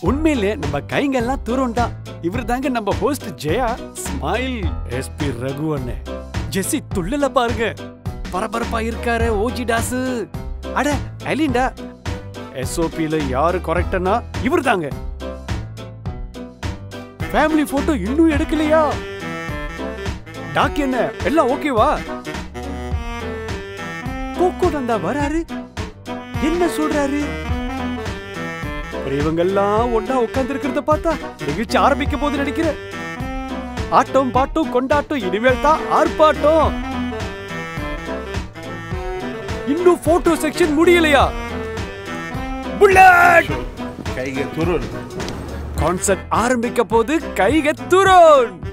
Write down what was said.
உண்மையிலே நம்ம கைங்க எல்லாம் தூரம்டா இவர் தாங்க நம்ம host Jaya smile SP Raghu அண்ணே ஜெஸ்ஸி துள்ளல பாருங்க பரபரப்பா இருக்காரு ஓஜி டாஸ் அட அலிண்டா எஸ்ஓபில யாரு கரெக்டனா இவர் தாங்க ஃபேமிலி போட்டோ இன்னும் எடுக்கலையா டாக் என்ன எல்லாம் ஓகேவா கோகோ நந்தா வராரு என்ன சொல்றாரு அப்புறம் இவங்கெல்லாம் ஒண்ணா உட்கார்ந்து இருக்கிறத பார்த்தா நிகழ்ச்சி ஆரம்பிக்க போது நினைக்கிறேன் ஆட்டம் பாட்டம் கொண்டாட்டம் இனிமேல் தான் ஆர்ப்பாட்டம் இன்னும் போட்டோ செக்ஷன் முடியலையா புல்லட் கைಗೆ ತುರುಳು கான்சர்ட் ஆரம்பிக்க போது கைக துரோன்